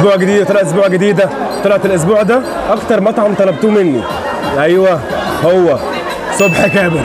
اسبوع جديد طلع اسبوع جديده طلعت الاسبوع ده اكتر مطعم طلبتوه مني ايوه هو صبح كابر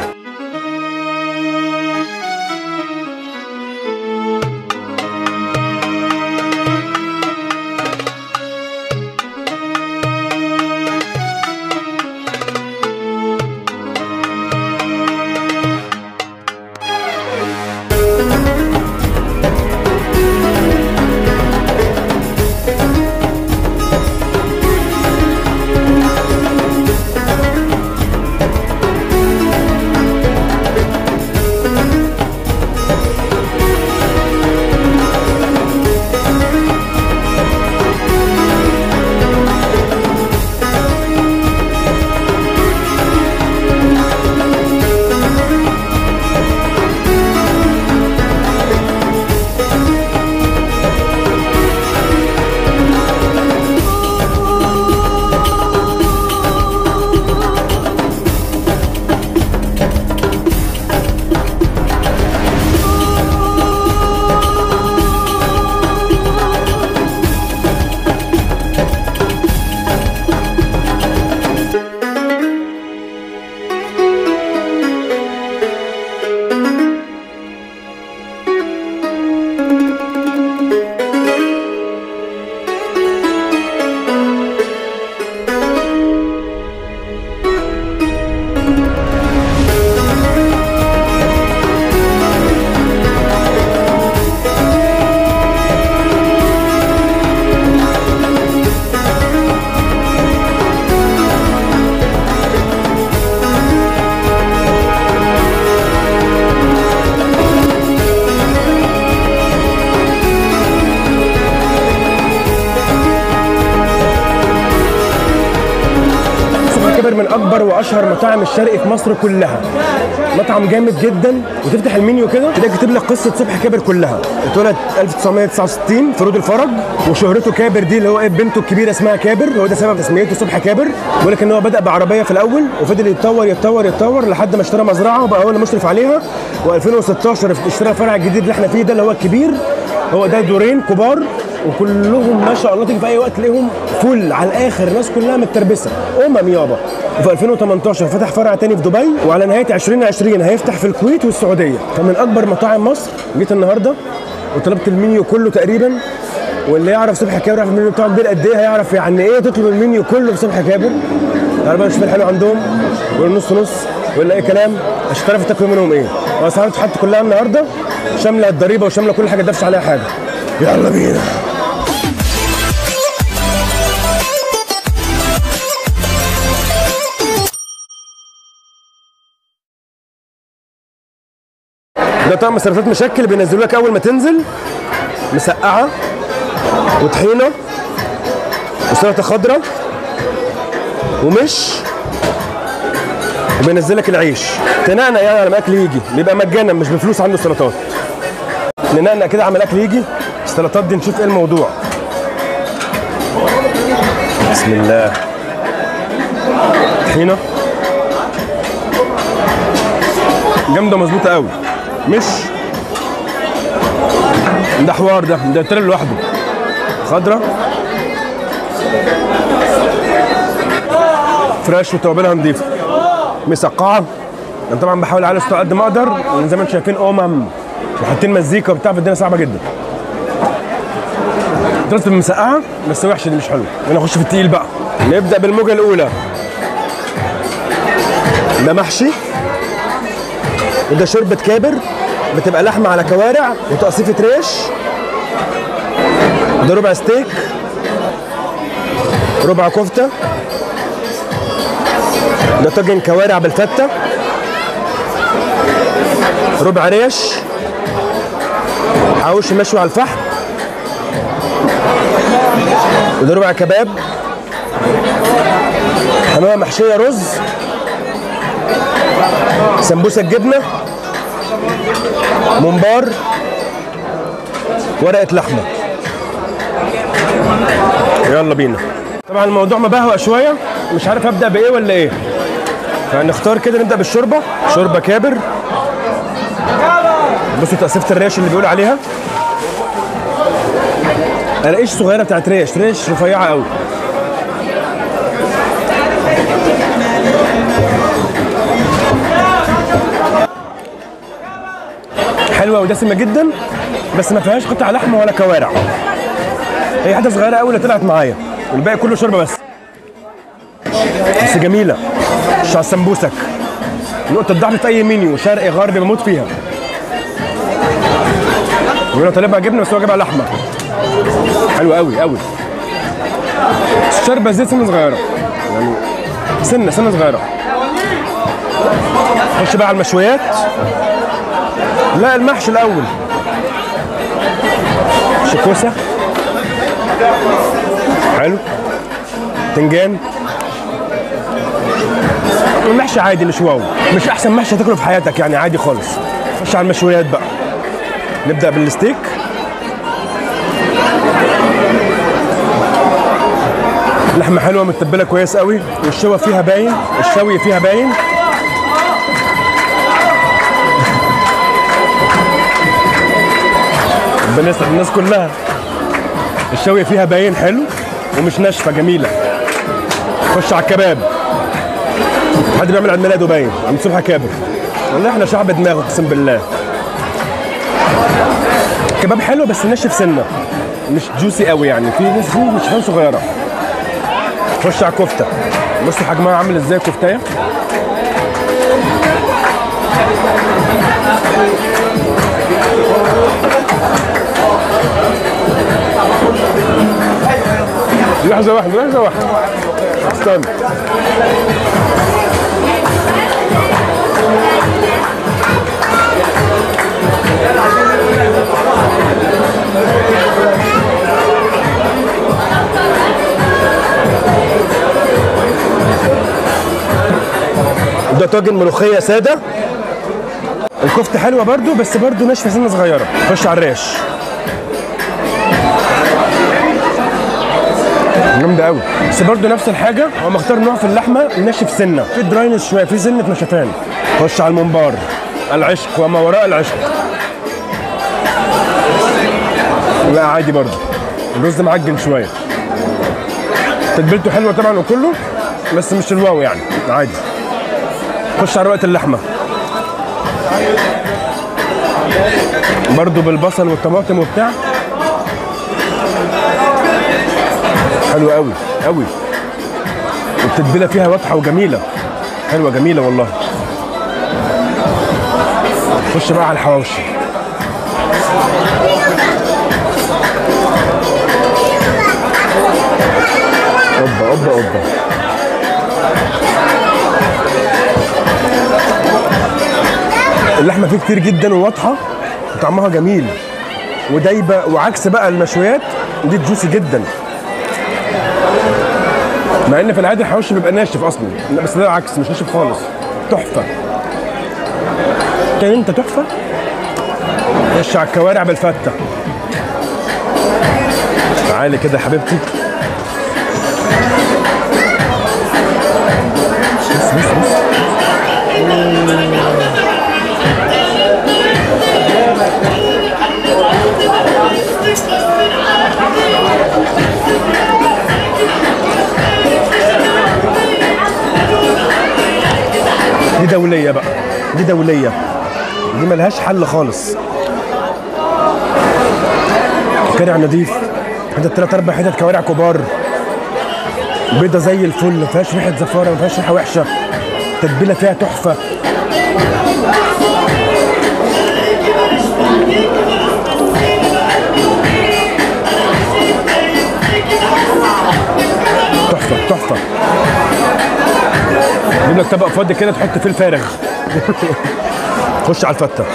صبح كابر من اكبر واشهر مطاعم الشرق في مصر كلها مطعم جامد جدا وتفتح المنيو كده تلاقي كاتب لك قصه صبح كابر كلها اتولد 1969 في رود الفرج وشهرته كابر دي اللي هو ايه بنته الكبيره اسمها كابر هو ده سبب تسميته صبح كابر بيقول لك ان هو بدا بعربيه في الاول وفضل يتطور يتطور يتطور لحد ما اشترى مزرعه وبقى هو اللي مشرف عليها و2016 اشترى الفرع الجديد اللي احنا فيه ده اللي هو الكبير هو ده دورين كبار وكلهم ما شاء الله تيجي في اي وقت تلاقيهم فل على الاخر الناس كلها متربسه امم يابا وفي 2018 فتح فرع تاني في دبي وعلى نهايه 2020 هيفتح في الكويت والسعوديه فمن اكبر مطاعم مصر جيت النهارده وطلبت المنيو كله تقريبا واللي يعرف صبحي كابر يعرف المنيو بتاعهم كبير قد ايه هيعرف يعني ايه تطلب المنيو كله في صبحي كابر تعالوا بقى نشوف الحلو عندهم ولا نص نص ولا اي كلام عشان تعرفوا تاكلوا منهم ايه الاسعار بتتحط كلها النهارده شامله الضريبه وشامله كل حاجه دفش عليها حاجه يلا بينا ده طعم سلطات مشكل بينزلوا لك اول ما تنزل مسقعه وطحينه وسلطه خضراء ومش وبينزل لك العيش تنقنق يعني على ما الاكل يجي بيبقى مجانا مش بفلوس عنده سلطات ننقنق كده على ما الاكل يجي السلطات دي نشوف ايه الموضوع بسم الله طحينه جامده مظبوطه قوي مش ده حوار ده ده ترى لوحده خضره فريش وتوابلها نظيفه مسقعه انا طبعا بحاول على على قد ما اقدر لان زي ما انتم شايفين امم وحاطين مزيكا وبتاع فالدنيا صعبه جدا درست مسقعه بس وحشه دي مش حلوه انا اخش في التقيل بقى نبدا بالموجه الاولى ده محشي وده شوربه كابر بتبقى لحمه على كوارع وتقصيفه ريش ده ربع ستيك ربع كفته ده طاجن كوارع بالفته ربع ريش حواوشي مشوي على الفحم وده ربع كباب حمامه محشيه رز سمبوسه جبنه ممبار ورقه لحمه يلا بينا طبعا الموضوع مبهوأ شويه مش عارف ابدا بايه ولا ايه فنختار كده نبدا بالشوربه شوربه كابر بصوا تقسيمه الريش اللي بيقولوا عليها ريش صغيره بتاعت ريش ريش رفيعه قوي حلوه ودسمه جدا بس ما فيهاش قطع لحمه ولا كوارع هي حته صغيره قوي اللي طلعت معايا والباقي كله شوربه بس بس جميله مش على السمبوسك نقطه ضعف في اي منيو شرقي غربي بموت فيها وانا طالبها جبنه بس هو جايبها لحمه حلوه قوي قوي الشوربه زيت سنه صغيره يعني سنه سنه صغيره خش بقى على المشويات لا المحشي الاول شكوسه حلو تنجان المحشي عادي مش واو مش احسن محشي هتاكله في حياتك يعني عادي خالص خش على المشويات بقى نبدا بالستيك لحمه حلوه متبله كويس قوي والشوى فيها باين الشوي فيها باين ربنا يسعد الناس كلها الشوي فيها باين حلو ومش ناشفه جميله خش على الكباب حد بيعمل عيد ميلاده باين عم صبحي كابر والله احنا شعب دماغ اقسم بالله كباب حلو بس ناشف سنه مش جوسي قوي يعني في ناس فيه مش حلو صغيره خش على الكفته بصوا حجمها عامل ازاي الكفتايه لحظة واحدة لحظة واحدة استنى ده طاجن ملوخية سادة الكفتة حلوة برضو بس برضو ناشفة سنة صغيرة خش على الريش جامدة قوي بس برضو نفس الحاجة هو مختار نوع في اللحمة ناشف سنة في دراينس شوية في سنة نشفان خش على الممبار العشق وما وراء العشق لا عادي برضو الرز معجن شوية تتبيلته حلوة طبعا وكله بس مش الواو يعني عادي خش على رقة اللحمة برضو بالبصل والطماطم وبتاع حلو قوي قوي والتتبيله فيها واضحه وجميله حلوه جميله والله خش بقى على الحواوشي اوبا اوبا اوبا اللحمه فيه كتير جدا وواضحه وطعمها جميل ودايبه وعكس بقى المشويات دي جوسي جدا مع ان في العادي الحواوشي بيبقى ناشف اصلا لا بس ده العكس مش ناشف خالص تحفه كان انت تحفه خش على الكوارع بالفته تعالي كده يا حبيبتي بص بص بص دي دوليه بقى دي دوليه دي ملهاش حل خالص كوارع نضيف حتت تلات اربع حتت كوارع كبار بيضه زي الفل ما فيهاش ريحه زفاره ما فيهاش ريحه وحشه التتبيله فيها تحفه تحفه تحفه جيب لك طبق فاضي كده تحط فيه الفارغ خش على الفته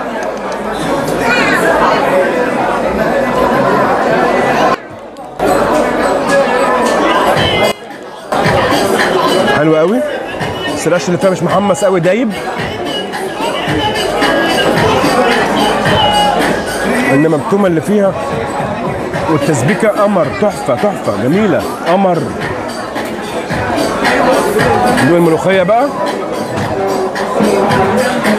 حلو قوي السلاش اللي فيها مش محمص قوي دايب انما التومه اللي فيها والتسبيكه قمر تحفه تحفه جميله قمر دول الملوخيه بقى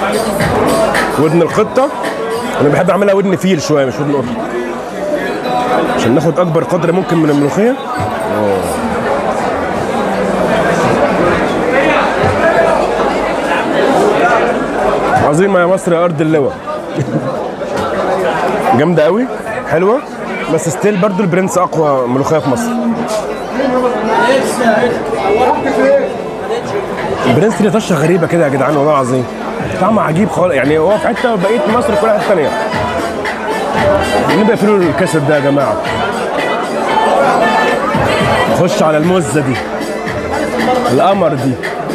ودن القطه انا بحب اعملها ودن فيل شويه مش ودن قطه عشان ناخد اكبر قدر ممكن من الملوخيه عظيمه يا مصر يا ارض اللواء جامده قوي حلوه بس ستيل برضو البرنس اقوى ملوخيه في مصر البرنس دي طشه غريبه كده يا جدعان والله العظيم طعمه عجيب خالص يعني هو في حته وبقيه مصر في كل حته ثانيه نبقى يقفلوا الكاسيت ده يا جماعه خش على المزه دي القمر دي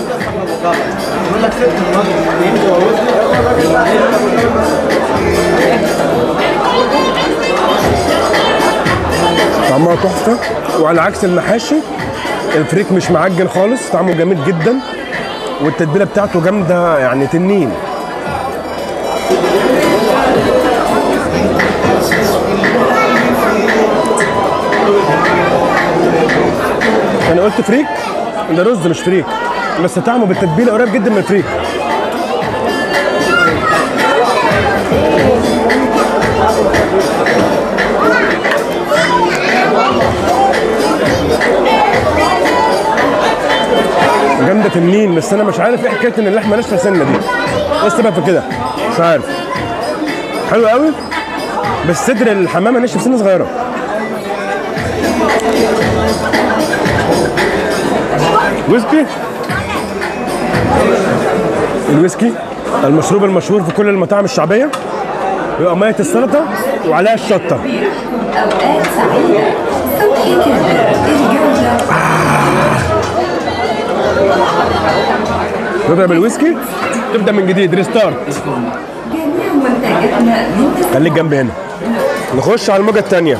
طعمها تحفه وعلى عكس المحاشي الفريك مش معجن خالص طعمه جميل جدا والتتبيله بتاعته جامده يعني تنين انا قلت فريك ده رز مش فريك بس طعمه بالتتبيله قريب جدا من الفريك جامده تنين بس انا مش عارف ايه حكايه ان اللحمه ناشفه سنه دي ايه السبب في كده مش عارف حلو قوي بس صدر الحمامه ناشف سنه صغيره ويسكي الويسكي المشروب المشهور في كل المطاعم الشعبيه بيبقى ميه السلطه وعليها الشطه أوقات سعيدة صبحي كامل الجولة تضرب الويسكي تبدا من جديد ريستارت جميع منتجاتنا من خليك جنبي هنا نخش على الموجه الثانيه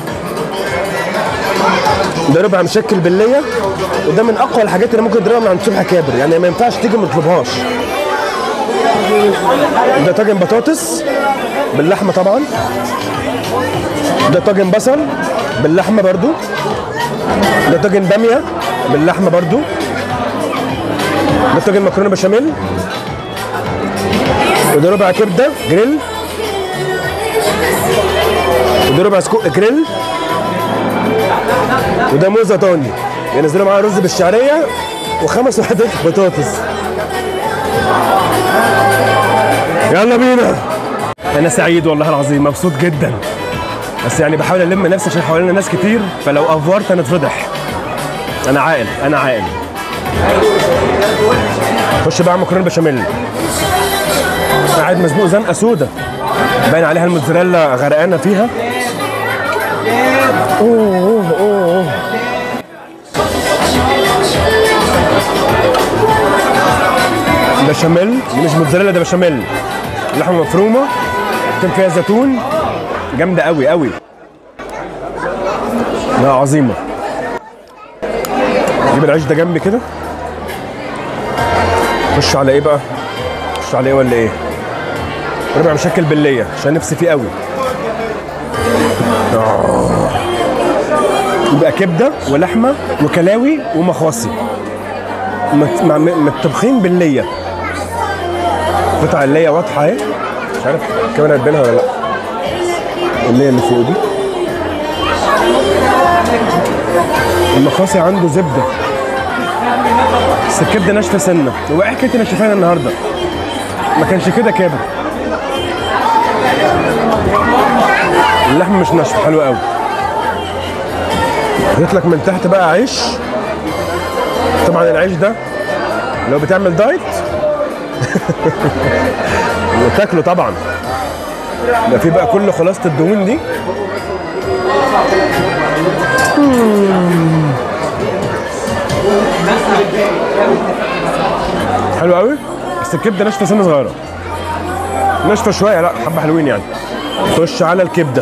ده ربع مشكل بالليه وده من اقوى الحاجات اللي ممكن تضربها من عند صبحي كابر يعني ما ينفعش تيجي ما تطلبهاش ده طاجن بطاطس باللحمه طبعا ده طاجن بصل باللحمه برضو ده طاجن باميه باللحمه برضو ده طاجن مكرونه بشاميل وده ربع كبده جريل وده ربع سجق جريل وده موزه تاني ينزلوا معاه رز بالشعريه وخمس وحدات بطاطس يلا بينا انا سعيد والله العظيم مبسوط جدا بس يعني بحاول الم نفسي عشان حوالينا ناس كتير فلو افورت هنتفضح انا عاقل انا عاقل خش بقى على مكرونه بشاميل قاعد مزنوق زنقه سودا باين عليها الموتزاريلا غرقانه فيها اوه اوه اوه أوه. بشاميل دي مش موتزاريلا ده بشاميل لحمه مفرومه كان فيها زيتون جامده قوي قوي لا عظيمه جيب العيش ده جنبي كده خش على ايه بقى خش على ايه ولا ايه ربع مشكل بالليه عشان نفسي فيه قوي آه. يبقى كبده ولحمه وكلاوي ومخاصي مت- مع- م- متطبخين بالليه قطع الليه واضحه اهي مش عارف الكاميرا هتبينها ولا لا الليه اللي فوق دي المخاصي عنده زبده بس الكبده ناشفه سنه هو ايه حكايه ناشفين النهارده ما كانش كده كابر اللحم مش ناشف حلو قوي جيت لك من تحت بقى عيش طبعا العيش ده لو بتعمل دايت وتاكله طبعا ده في بقى كل خلاصه الدهون دي حلو قوي بس الكبده ناشفه سنه صغيره ناشفه شويه لا حبه حلوين يعني خش على الكبده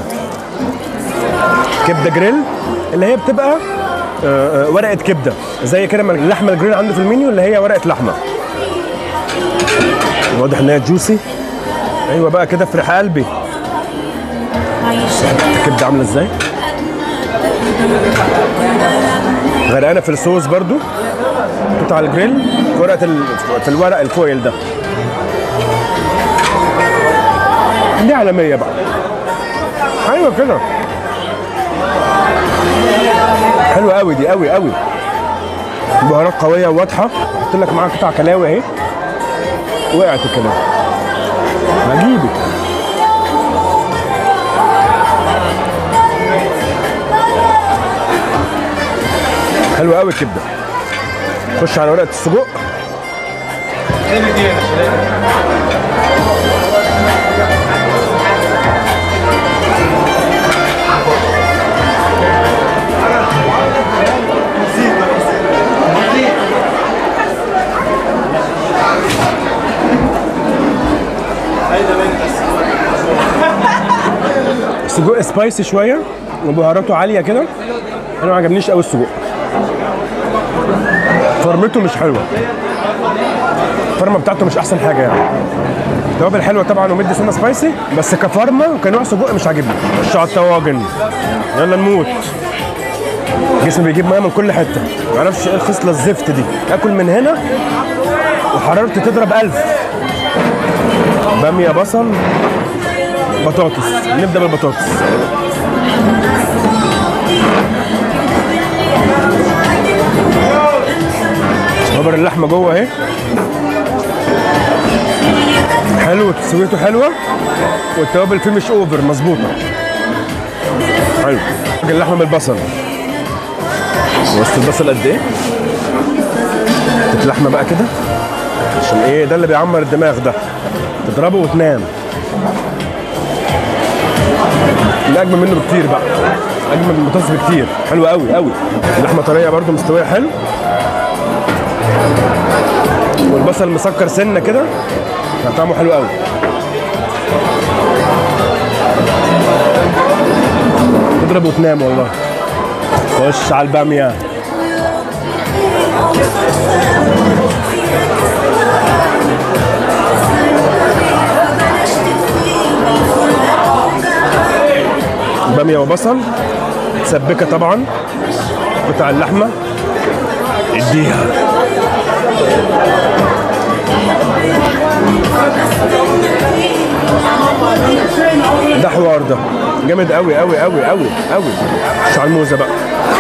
كبده جريل اللي هي بتبقى آه، آه، ورقه كبده زي كده ما اللحمه الجريل عنده في المنيو اللي هي ورقه لحمه واضح ان هي جوسي ايوه بقى كده فرح قلبي الكبده عامله ازاي غرقانه في الصوص برضو محطوطه على الجريل في ورقه ال... في الورق الفويل ده دي عالميه بقى ايوه كده حلوه قوي دي قوي قوي بهارات قويه وواضحه قلت لك معاها قطع كلاوي اهي وقعت الكلاوي عجيبه حلوه قوي الكبده خش على ورقه السجق السجق سبايسي شويه وبهاراته عاليه كده انا ما عجبنيش قوي السجق فرمته مش حلوه الفرمه بتاعته مش احسن حاجه يعني التوابل حلوه طبعا ومدي سنه سبايسي بس كفرمه وكنوع سجق مش عاجبني خش على الطواجن يلا نموت جسمي بيجيب ميه من كل حته ما اعرفش ايه الخصله الزفت دي اكل من هنا وحرارتي تضرب ألف باميه بصل بطاطس نبدا بالبطاطس خبر اللحمه جوه اهي حلو تسويته حلوه والتوابل فيه مش اوفر مظبوطه حلو اللحمه بالبصل وسط البصل قد ايه؟ حته لحمه بقى كده عشان ايه ده اللي بيعمر الدماغ ده تضربه وتنام لا اجمل منه بكتير بقى اجمل من البطاطس بكتير حلو قوي قوي اللحمه طريه برده مستويه حلو والبصل مسكر سنه كده كان طعمه حلو قوي تضرب وتنام والله خش على الباميه باميه وبصل تسبكه طبعا قطع اللحمه اديها ده حوار ده جامد قوي قوي قوي قوي قوي مش على الموزه بقى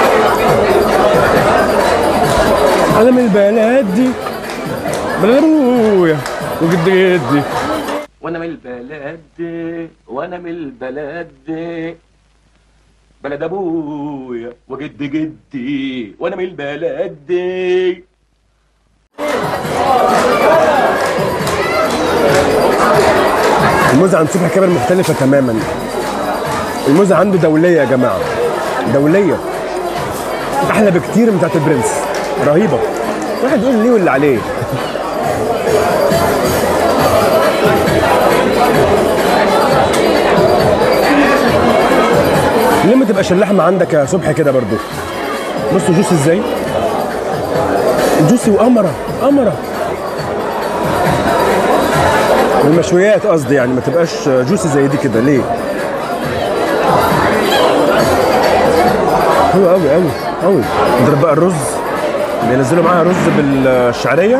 انا من البلد دي بلد ابويا وجد جدي وانا من البلد دي وانا من البلد دي بلد ابويا وجد جدي وانا من البلد دي الموزة عند صبحي كامل مختلفة تماما الموزة عنده دولية يا جماعة دولية أحلى بكتير من بتاعت البرنس رهيبة واحد يقول ليه واللي عليه ليه ما تبقاش اللحمة عندك يا صبحي كده برضو بصوا جوسي ازاي جوسي وقمرة قمرة المشويات قصدي يعني ما تبقاش جوسي زي دي كده ليه؟ حلو قوي قوي قوي نضرب بقى الرز بينزلوا معاها رز بالشعريه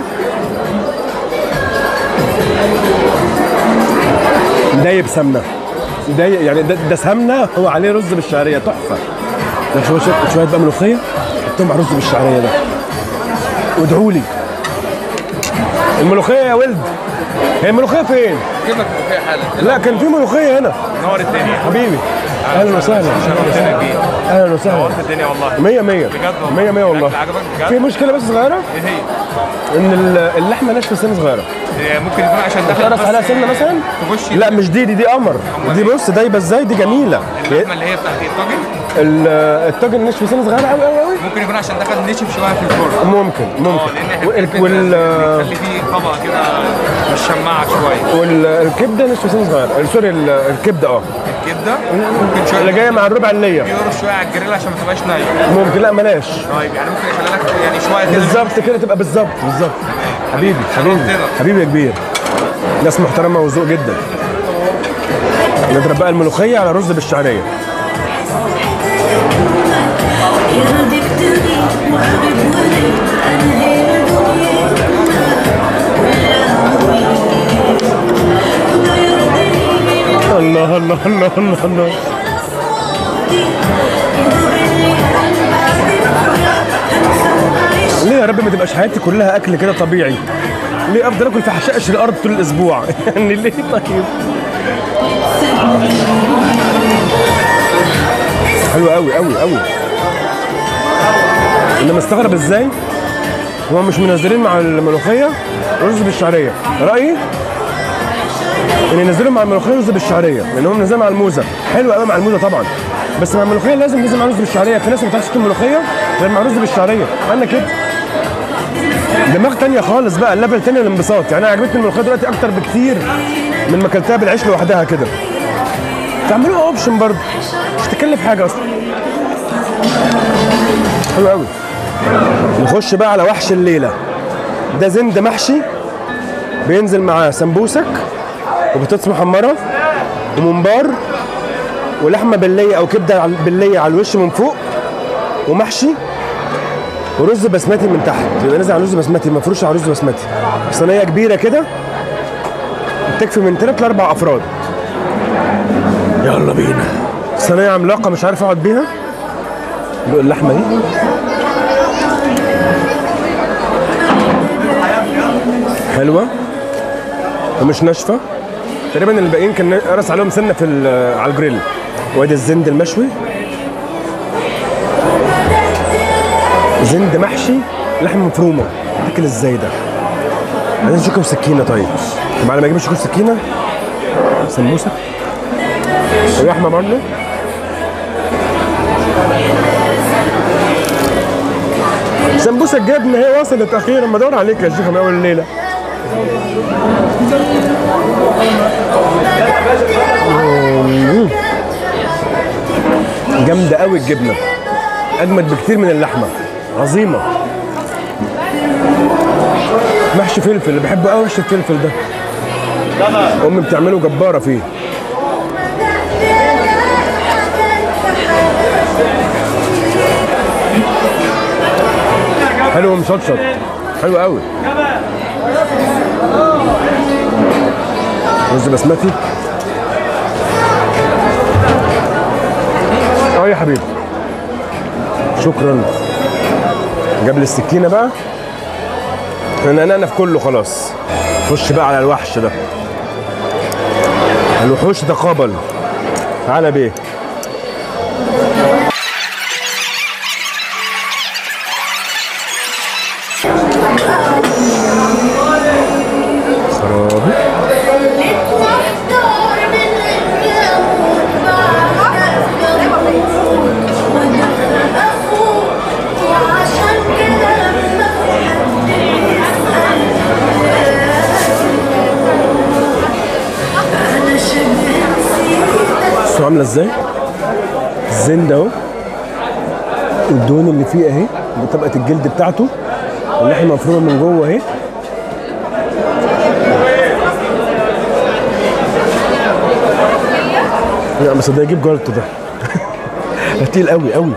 دايب سمنه دايب يعني ده, ده سمنه هو عليه رز بالشعريه تحفه ده شويه شويه, شوية بقى ملوخيه حطهم مع الرز بالشعريه ده وادعوا لي الملوخيه يا ولد هي الملوخيه فين؟ جيب لك ملوخيه حالا لا كان في ملوخيه هنا نور الدنيا حبيبي اهلا وسهلا شرفتنا بيك اهلا وسهلا نورت الدنيا والله مية مية بجد والله. مية مية والله الأكل عجبك بجد؟ في مشكلة بس صغيرة ايه هي؟ ان ال- اللحمة ناشفة سنة صغيرة هي ممكن يكون عشان دخل تقرص عليها سنة مثلا تخش لا مش دي دي دي قمر دي بص دايبة ازاي دي جميلة اللحمه اللي هي بتاعت الطاجن ال- الطاجن ناشف سنة صغيرة قوي قوي قوي ممكن يكون عشان دخل نشف شويه في الفرن ممكن اه ممكن لان احنا وال- بنحب وال بيخلي فيه طبقه كده مش شماعه شويه والكبدة ناشفة سنة صغيرة سوري ال- الكبدة اه الكبده ممكن شويه اللي جاية مع الربع اللية يقرص شويه على الجريل عشان ما تبقاش نايمه ممكن لا بلاش طيب يعني ممكن يخلي لك يعني شويه كده بالظبط كده تبقى بالظبط بالظبط حبيبي حبيبي كده. حبيبي يا كبير ناس محترمه وذوق جدا نضرب بقى الملوخيه على رز بالشعريه يرضيك تغي وحبيب ولي انا هي الدنيا ولا يرضيني الله الله الله الله الله يدور لي قلبك ليه يا رب ما تبقاش حياتي كلها اكل كده طبيعي ليه افضل اكل في حشائش الارض طول الاسبوع يعني ليه طيب حلو قوي قوي قوي انا مستغرب ازاي هما مش منزلين مع الملوخيه رز بالشعريه رايي ان ينزلوا مع الملوخيه رز بالشعريه لان هم منزلين مع الموزه حلو قوي مع الموزه طبعا بس مع الملوخيه لازم ينزل مع رز بالشعريه في ناس ما بتعرفش تاكل ملوخيه غير مع رز بالشعريه انا كده دماغ تانية خالص بقى الليفل تاني الانبساط يعني انا عجبتني الملوخيه دلوقتي اكتر بكتير من ما اكلتها بالعيش لوحدها كده تعملوها اوبشن برضه مش تكلف حاجه اصلا حلو قوي نخش بقى على وحش الليله ده زند محشي بينزل معاه سمبوسك وبطاطس محمره وممبار ولحمه بليه او كبده على- بليه على الوش من فوق ومحشي ورز بسمتي من تحت يبقى نازل على رز بسمتي مفروش على رز بسمتي صينيه كبيره كده تكفي من ثلاث لاربع افراد يلا بينا صينيه عملاقه مش عارف اقعد بيها دوق اللحمه دي حلوه ومش ناشفه تقريبا الباقيين كان قرص عليهم سنه في ال- على الجريل وادي الزند المشوي زند محشي لحمه مفرومه تاكل ازاي ده عايزين شوكه وسكينه طيب طب على ما اجيب شوكه وسكينه سمبوسه ولحمه برضه سمبوسه الجبنه هي وصلت اخيرا بدور عليك يا شيخه من اول الليله مم. جامده قوي الجبنه اجمد بكتير من اللحمه عظيمه محشي فلفل اللي بحبه قوي محشي الفلفل ده امي بتعمله جباره فيه حلو ومشطشط حلو قوي رز بسمتي اه يا حبيبي شكرا جاب لي السكينه بقى انا انا في كله خلاص خش بقى على الوحش ده الوحوش تقابل تعالى بيه خرابي بصوا عامله ازاي الزند اهو الدهون اللي فيه اهي بطبقه الجلد بتاعته واللحمه مفرومه من جوه اهي لا بس ده يجيب جلط ده ده تقيل قوي قوي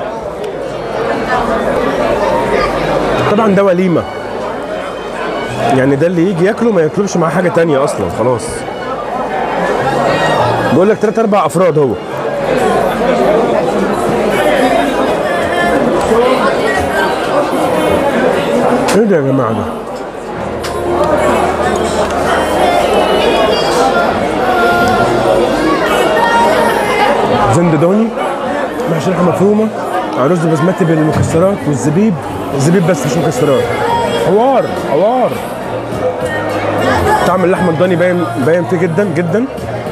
طبعا ده وليمه يعني ده اللي يجي ياكله ما يطلبش معاه حاجه تانية اصلا خلاص بقول لك ثلاث اربع افراد هو ايه ده يا جماعه ده زنددوني محشي لحمه مفرومه على رز بسمتي بالمكسرات والزبيب الزبيب بس مش مكسرات حوار حوار طعم اللحمه الضاني باين باين فيه جدا جدا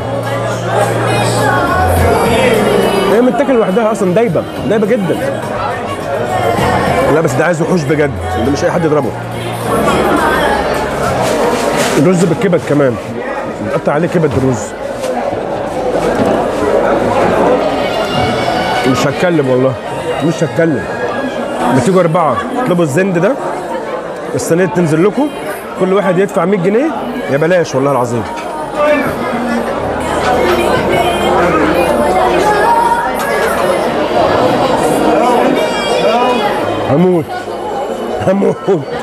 هي متاكل لوحدها اصلا دايبه دايبه جدا لا بس ده عايز وحوش بجد ده مش اي حد يضربه الرز بالكبد كمان بتقطع عليه كبد الرز مش هتكلم والله مش هتكلم بتيجوا اربعه اطلبوا الزند ده الصينيه تنزل لكم كل واحد يدفع 100 جنيه يا بلاش والله العظيم هموت هموت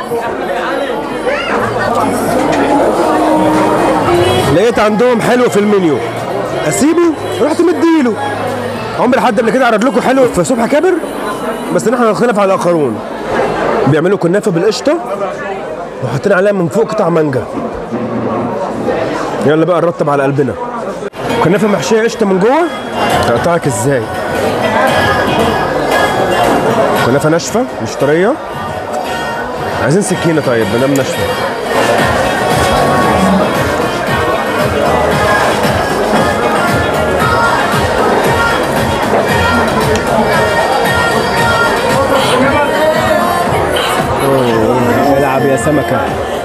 لقيت عندهم حلو في المنيو اسيبه رحت مديله عمري حد قبل كده عرض لكم حلو في صبح كابر بس نحن نختلف على الاخرون بيعملوا كنافه بالقشطه وحاطين عليها من فوق قطع مانجا يلا بقى نرتب على قلبنا كنافه محشيه قشطه من جوه تقطعك ازاي كنافه ناشفه مش طريه عايزين سكينه طيب ما دام ناشفه أوه، العب يا سمكه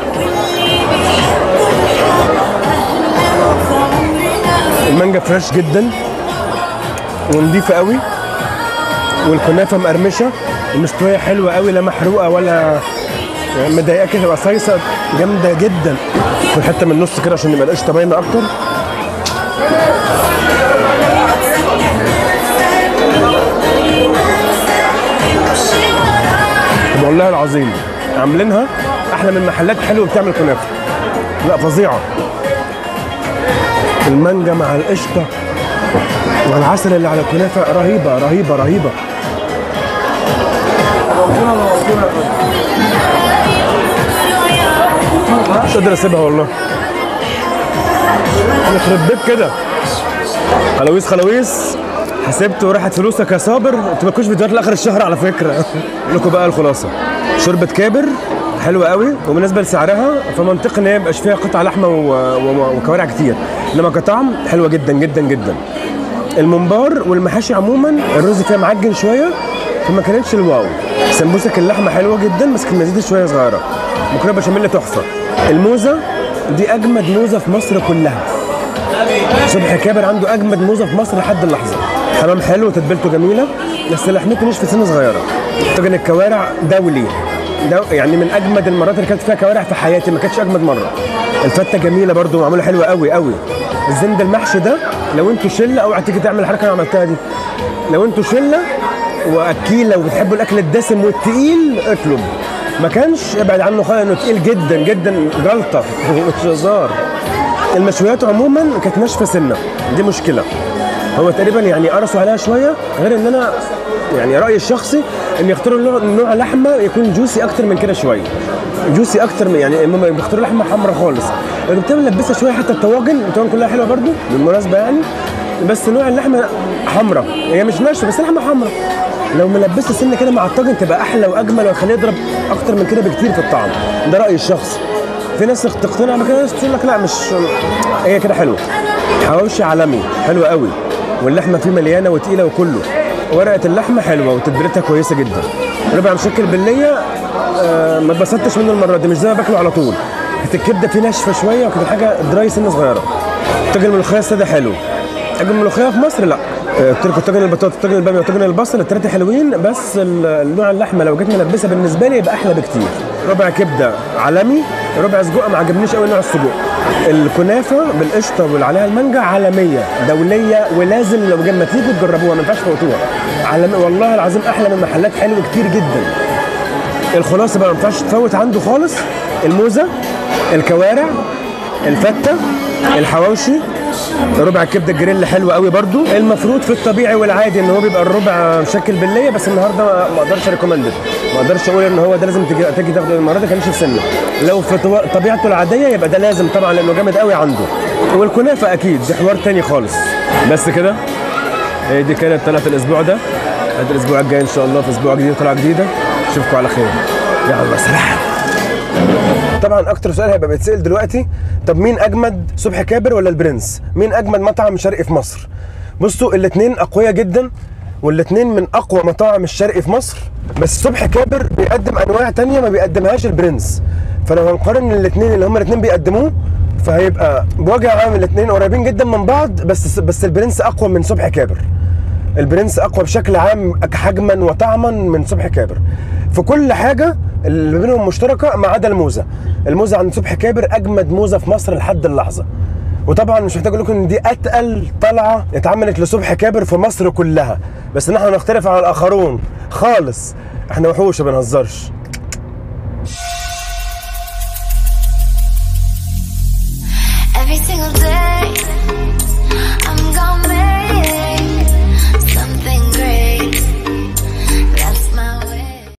المانجا فريش جدا ونضيفه قوي والكنافه مقرمشه ومستويه حلوه قوي لا محروقه ولا مضايقاك تبقى صيصه جامده جدا في الحته من النص كده عشان يبقى القشطه باينه اكتر طب والله العظيم عاملينها احلى من محلات حلوه بتعمل كنافه لا فظيعه المانجا مع القشطه مع العسل اللي على الكنافه رهيبه رهيبه رهيبه مش قادر اسيبها والله يخرب بيت كده خلاويص خلاويص حسبت وراحت فلوسك يا صابر انتوا مالكوش فيديوهات لاخر الشهر على فكره أقول لكم بقى الخلاصه شوربه كابر حلوه قوي وبالنسبه لسعرها فمنطقي ان هي ميبقاش فيها قطع لحمه و- و- وكوارع كتير انما كطعم حلوه جدا جدا جدا الممبار والمحاشي عموما الرز فيها معجن شويه فما كانتش الواو سمبوسك اللحمه حلوه جدا بس كان مزيد شويه صغيره مكرونه بشاميل تحفه الموزه دي اجمد موزه في مصر كلها صبحي كابر عنده اجمد موزه في مصر لحد اللحظه حمام حلو وتتبيلته جميله بس لحمته مش في سن صغيره طاجن الكوارع دولي دو يعني من اجمد المرات اللي كانت فيها كوارع في حياتي ما كانتش اجمد مره الفته جميله برده معموله حلوه قوي قوي الزند المحشي ده لو انتوا شله اوعى تيجي تعمل الحركه اللي أنا عملتها دي لو انتوا شله واكيله وبتحبوا الاكل الدسم والتقيل اطلب ما كانش ابعد عنه خالص انه تقيل جدا جدا جلطه مش هزار المشويات عموما كانت ناشفه سنه دي مشكله هو تقريبا يعني قرصوا عليها شويه غير ان انا يعني رايي الشخصي ان يختاروا نوع نوع لحمه يكون جوسي اكتر من كده شويه جوسي اكتر من يعني هم بيختاروا لحمه حمراء خالص لكن بتبقى ملبسه شويه حتى الطواجن الطواجن كلها حلوه برده بالمناسبه يعني بس نوع اللحمه حمراء هي مش ناشفه بس لحمه حمراء لو ملبسه سنه كده مع الطاجن تبقى احلى واجمل ويخليه يضرب اكتر من كده بكتير في الطعم ده رايي الشخصي في ناس تقتنع بكده ناس تقول لك لا مش هي كده حلوه حواوشي عالمي حلو قوي واللحمه فيه مليانه وتقيله وكله ورقه اللحمه حلوه وتتبيلتها كويسه جدا ربع مشكل بالليه آه ما اتبسطتش منه المره دي مش زي ما باكله على طول كانت الكبده فيه ناشفه شويه وكانت حاجه دراي سنه صغيره طاجن الملوخيه الساده حلو طاجن الملوخيه في مصر لا آه، قلت لكم طاجن البطاطا طاجن الباميه وطاجن البصل الثلاثه حلوين بس ال- النوع اللحمه لو جت ملبسه بالنسبه لي يبقى احلى بكتير ربع كبده عالمي ربع سجق ما عجبنيش قوي نوع السجق الكنافه بالقشطه واللي عليها المانجا عالميه دوليه ولازم لو لما تيجوا تجربوها ما ينفعش تفوتوها عالمي والله العظيم احلى من محلات حلوه كتير جدا الخلاصه بقى ما ينفعش تفوت عنده خالص الموزه الكوارع الفته الحواوشي ربع الكبده الجريل حلو قوي برضو المفروض في الطبيعي والعادي ان هو بيبقى الربع مشكل بالليه بس النهارده ما ما اقدرش ريكومند ما اقدرش اقول ان هو ده لازم تيجي تيجي تاخده المره دي كانش في سنه لو في طو- طبيعته العاديه يبقى ده لازم طبعا لانه جامد قوي عنده والكنافه اكيد دي حوار تاني خالص بس كده هي دي كانت طلعت الاسبوع ده هذا الاسبوع الجاي ان شاء الله في اسبوع جديد طلعه جديده اشوفكم على خير يلا سلام طبعا اكتر سؤال هيبقى بيتسال دلوقتي طب مين اجمد صبحي كابر ولا البرنس مين اجمد مطعم شرقي في مصر بصوا الاثنين اقوياء جدا والاثنين من اقوى مطاعم الشرقي في مصر بس صبحي كابر بيقدم انواع تانية ما بيقدمهاش البرنس فلو هنقارن الاثنين اللي هما الاثنين بيقدموه فهيبقى بوجه عام الاثنين قريبين جدا من بعض بس بس البرنس اقوى من صبحي كابر البرنس اقوى بشكل عام حجما وطعما من صبحي كابر في كل حاجه اللي بينهم مشتركه ما عدا الموزه الموزه عند صبحي كابر اجمد موزه في مصر لحد اللحظه وطبعا مش محتاج اقول لكم ان دي اتقل طلعه اتعملت لصبحي كابر في مصر كلها بس نحن نختلف عن الاخرون خالص احنا وحوش ما بنهزرش